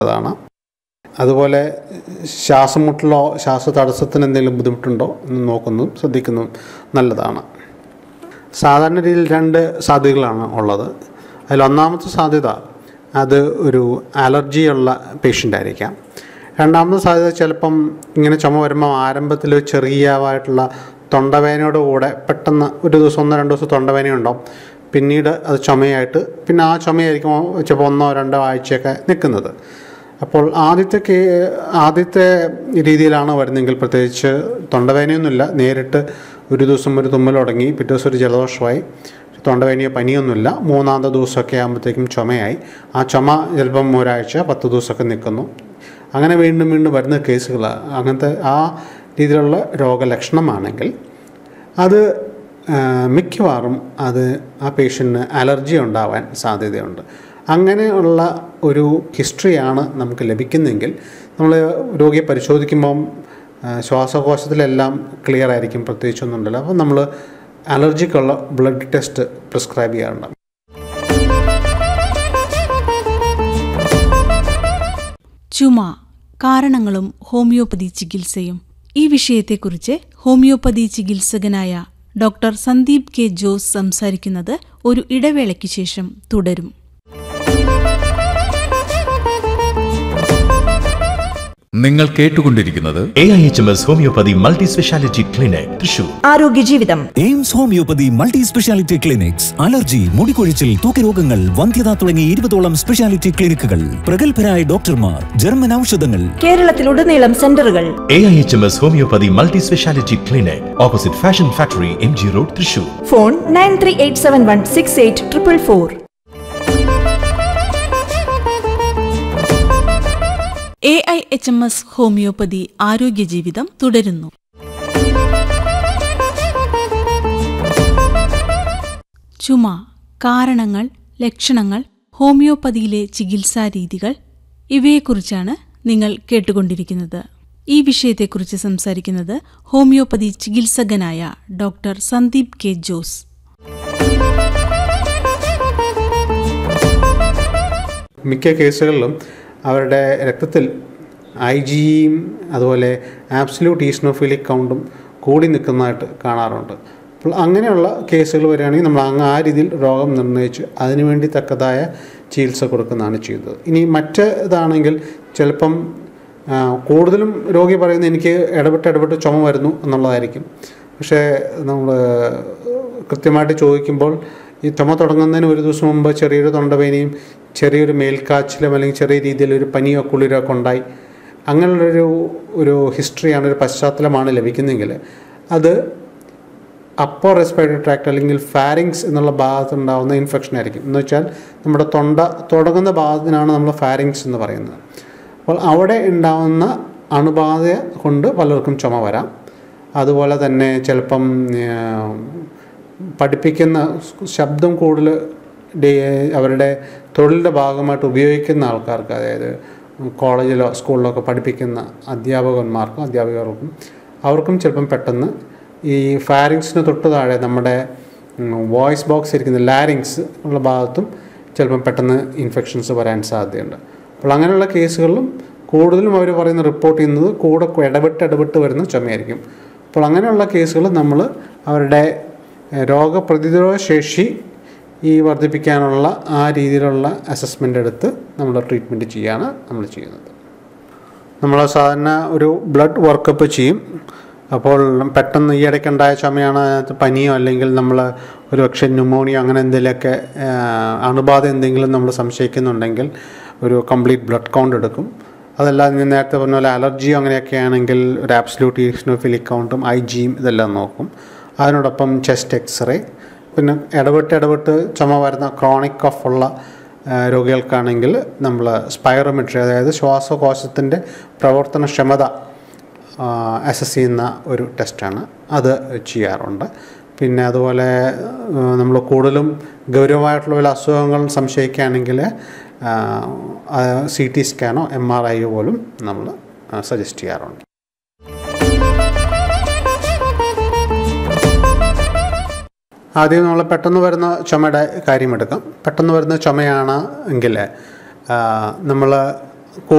നല്ലതാണ് അതുപോലെ ശ്വാസം മുട്ടലോ ശ്വാസ തടസ്സത്തിന് എന്തെങ്കിലും ബുദ്ധിമുട്ടുണ്ടോ എന്ന് നോക്കുന്നതും ശ്രദ്ധിക്കുന്നതും നല്ലതാണ് സാധാരണ രീതിയിൽ രണ്ട് സാധ്യതകളാണ് ഉള്ളത് അതിൽ ഒന്നാമത്തെ സാധ്യത അത് ഒരു അലർജിയുള്ള പേഷ്യൻ്റ് ആയിരിക്കാം രണ്ടാമത്തെ സാധ്യത ചിലപ്പം ഇങ്ങനെ ചുമ വരുമ്പോൾ ആരംഭത്തിൽ ചെറിയതായിട്ടുള്ള തൊണ്ടവേനയോട് കൂടെ പെട്ടെന്ന് ഒരു ദിവസം ഒന്നോ രണ്ടോ ദിവസം തൊണ്ടവേന ഉണ്ടാവും പിന്നീട് അത് ചുമയായിട്ട് പിന്നെ ആ ചുമയായിരിക്കും ചിലപ്പോൾ ഒന്നോ രണ്ടോ ആഴ്ചയൊക്കെ നിൽക്കുന്നത് അപ്പോൾ ആദ്യത്തെ കേ ആദ്യത്തെ രീതിയിലാണ് വരുന്നതെങ്കിൽ പ്രത്യേകിച്ച് തൊണ്ടവേനയൊന്നുമില്ല നേരിട്ട് ഒരു ദിവസം ഒരു തുമ്മൽ തുടങ്ങി പിറ്റേ ദിവസം ഒരു ജലദോഷമായി തൊണ്ടവേനയോ പനിയൊന്നുമില്ല മൂന്നാമത്തെ ദിവസമൊക്കെ ആകുമ്പോഴത്തേക്കും ചുമയായി ആ ചുമ ചിലപ്പം ഒരാഴ്ച പത്ത് ദിവസമൊക്കെ നിൽക്കുന്നു അങ്ങനെ വീണ്ടും വീണ്ടും വരുന്ന കേസുകൾ അങ്ങനത്തെ ആ രീതിയിലുള്ള രോഗലക്ഷണമാണെങ്കിൽ അത് ആ, മിക്കവാറും അത് ആ പേഷ്യൻറ്റിന് അലർജി ഉണ്ടാവാൻ സാധ്യതയുണ്ട് അങ്ങനെയുള്ള ഒരു ഹിസ്റ്ററിയാണ് നമുക്ക് ലഭിക്കുന്നതെങ്കിൽ നമ്മൾ രോഗിയെ പരിശോധിക്കുമ്പം ആ, ശ്വാസകോശത്തിലെല്ലാം ക്ലിയർ ആയിരിക്കും പ്രത്യേകിച്ചൊന്നുമില്ലല്ലോ അപ്പോൾ നമ്മൾ അലർജിക്കുള്ള ബ്ലഡ് ടെസ്റ്റ് പ്രിസ്ക്രൈബ് ചെയ്യാറുണ്ട് ചുമ കാരണങ്ങളും ഹോമിയോപ്പതി ചികിത്സയും ഈ വിഷയത്തെക്കുറിച്ച് ഹോമിയോപ്പതി ചികിത്സകനായ ഡോക്ടർ സന്ദീപ് കെ ജോസ് സംസാരിക്കുന്നത് ഒരു ഇടവേളയ്ക്ക് ശേഷം തുടരും നിങ്ങൾ കേട്ടുകൊണ്ടിരിക്കുന്നത് A I H M S homeopathy multi speciality clinic Thrissur ആരോഗ്യ ജീവിതം AIMS homeopathy multi speciality clinics allergy മുടികൊഴിച്ചിൽ തൂക്കരോഗങ്ങൾ വന്ധ്യത തുടങ്ങി ഇരുപതോളം സ്പെഷ്യാലിറ്റി ക്ലിനിക്കുകൾ പ്രഗത്ഭരായ ഡോക്ടർമാർ ജർമ്മൻ ഔഷധങ്ങൾ കേരളത്തിലുടനീളം സെന്ററുകൾ A I H M S homeopathy multi speciality clinic opposite fashion factory M G road Thrissur phone nine three eight seven one six eight triple four A I H M S homeopathy ആരോഗ്യ ജീവിതം തുടരുന്നു ചുമ കാരണങ്ങൾ ലക്ഷണങ്ങൾ ഹോമിയോപ്പതിയിലെ ചികിത്സാ രീതികൾ ഇവയെക്കുറിച്ചാണ് നിങ്ങൾ കേട്ടുകൊണ്ടിരിക്കുന്നത് ഈ വിഷയത്തെക്കുറിച്ച് സംസാരിക്കുന്നത് ഹോമിയോപ്പതി ചികിത്സകനായ ഡോക്ടർ സന്ദീപ് കെ ജോസ് മിക്ക കേസുകളിലും അവരുടെ രക്തത്തിൽ ഐ ജിയും അതുപോലെ ആബ്സല്യൂട്ട് ഈസ്നോഫിലിക് കൗണ്ടും കൂടി നിൽക്കുന്നതായിട്ട് കാണാറുണ്ട് അപ്പോൾ അങ്ങനെയുള്ള കേസുകൾ വരികയാണെങ്കിൽ നമ്മൾ അങ്ങ് ആ രീതിയിൽ രോഗം നിർണ്ണയിച്ച് അതിനുവേണ്ടി തക്കതായ ചികിത്സ കൊടുക്കുന്നതാണ് ചെയ്യുന്നത് ഇനി മറ്റ് ഇതാണെങ്കിൽ ചിലപ്പം ആ, കൂടുതലും രോഗി പറയുന്നത് എനിക്ക് ഇടപെട്ട് ഇടപെട്ട് ചുമ വരുന്നു എന്നുള്ളതായിരിക്കും പക്ഷേ നമ്മൾ കൃത്യമായിട്ട് ചോദിക്കുമ്പോൾ ഈ ചുമ തുടങ്ങുന്നതിന് ഒരു ദിവസം മുമ്പ് ചെറിയൊരു തൊണ്ടവേനയും ചെറിയൊരു മേൽക്കാച്ചിലും അല്ലെങ്കിൽ ചെറിയ രീതിയിലൊരു പനിയോ കുളിരോ ഒക്കെ ഉണ്ടായി അങ്ങനെയുള്ളൊരു ഒരു ഹിസ്റ്ററിയാണ് ഒരു പശ്ചാത്തലമാണ് ലഭിക്കുന്നതെങ്കിൽ അത് അപ്പർ റെസ്പിറേറ്ററി ട്രാക്ട് അല്ലെങ്കിൽ ഫാരിങ്സ് എന്നുള്ള ഭാഗത്തുണ്ടാകുന്ന ഇൻഫെക്ഷൻ ആയിരിക്കും എന്ന് വെച്ചാൽ നമ്മുടെ തൊണ്ട തുടങ്ങുന്ന ഭാഗത്തിനാണ് നമ്മൾ ഫാരിങ്സ് എന്ന് പറയുന്നത് അപ്പോൾ അവിടെ ഉണ്ടാകുന്ന അണുബാധ കൊണ്ട് പലർക്കും ചുമ വരാം അതുപോലെ തന്നെ ചിലപ്പം ആ, പഠിപ്പിക്കുന്ന ശബ്ദം കൂടുതൽ ഡേ- അവരുടെ തൊഴിലിൻ്റെ ഭാഗമായിട്ട് ഉപയോഗിക്കുന്ന ആൾക്കാർക്ക് അതായത് കോളേജിലോ സ്കൂളിലോ ഒക്കെ പഠിപ്പിക്കുന്ന അധ്യാപകന്മാർക്കും അധ്യാപകർക്കും അവർക്കും ചിലപ്പം പെട്ടെന്ന് ഈ ഫാരിങ്സിന് തൊട്ട് താഴെ നമ്മുടെ വോയിസ് ബോക്സ് ഇരിക്കുന്ന ലാരിങ്സ് ഉള്ള ഭാഗത്തും ചിലപ്പം പെട്ടെന്ന് ഇൻഫെക്ഷൻസ് വരാൻ സാധ്യതയുണ്ട് അപ്പോൾ അങ്ങനെയുള്ള കേസുകളിലും കൂടുതലും അവർ പറയുന്ന റിപ്പോർട്ട് ചെയ്യുന്നത് കൂടെ ഇടപെട്ട് ഇടപെട്ട് വരുന്ന ചുമയായിരിക്കും അപ്പോൾ അങ്ങനെയുള്ള കേസുകൾ നമ്മൾ അവരുടെ ഏഹ്, രോഗപ്രതിരോധ ശേഷി ഈ വർദ്ധിപ്പിക്കാനുള്ള ആ രീതിയിലുള്ള അസസ്മെൻ്റ് എടുത്ത് നമ്മൾ ട്രീറ്റ്മെൻറ്റ് ചെയ്യാണ് നമ്മൾ ചെയ്യുന്നത് നമ്മൾ സാധാരണ ഒരു ബ്ലഡ് വർക്കപ്പ് ചെയ്യും അപ്പോൾ പെട്ടെന്ന് ഈ ഇടയ്ക്കുണ്ടായ ചുമയാണ് അതിനകത്ത് പനിയോ അല്ലെങ്കിൽ നമ്മൾ ഒരു പക്ഷേ ന്യൂമോണിയോ അങ്ങനെ എന്തെങ്കിലുമൊക്കെ ആ, അണുബാധ എന്തെങ്കിലും നമ്മൾ സംശയിക്കുന്നുണ്ടെങ്കിൽ ഒരു കംപ്ലീറ്റ് ബ്ലഡ് കൗണ്ട് എടുക്കും അതല്ലാതെ ഞാൻ നേരത്തെ പറഞ്ഞ പോലെ അലർജിയോ അങ്ങനെയൊക്കെ ആണെങ്കിൽ ഒരു ആബ്സലൂട്ട് ഈസ്നോഫിലിക് കൗണ്ടും ഐ ജിയും ഇതെല്ലാം നോക്കും അതിനോടൊപ്പം ചെസ്റ്റ് എക്സ്റേ പിന്നെ ഇടവിട്ട് ഇടവിട്ട് ചുമ വരുന്ന ക്രോണിക് കഫ് ഉള്ള ആ, രോഗികൾക്കാണെങ്കിൽ നമ്മൾ സ്പൈറോമെട്രി അതായത് ശ്വാസകോശത്തിൻ്റെ പ്രവർത്തനക്ഷമത അസസ് ചെയ്യുന്ന ഒരു ടെസ്റ്റാണ് അത് ചെയ്യാറുണ്ട് പിന്നെ അതുപോലെ നമ്മൾ കൂടുതലും ഗൗരവമായിട്ടുള്ള വല്ല അസുഖങ്ങൾ സംശയിക്കുകയാണെങ്കിൽ സി ടി സ്കാനോ എം ആർ ഐയോ പോലും നമ്മൾ സജസ്റ്റ് ചെയ്യാറുണ്ട് ആദ്യം നമ്മൾ പെട്ടെന്ന് വരുന്ന ചുമയുടെ കാര്യമെടുക്കാം പെട്ടെന്ന് വരുന്ന ചുമയാണ് എങ്കിൽ നമ്മൾ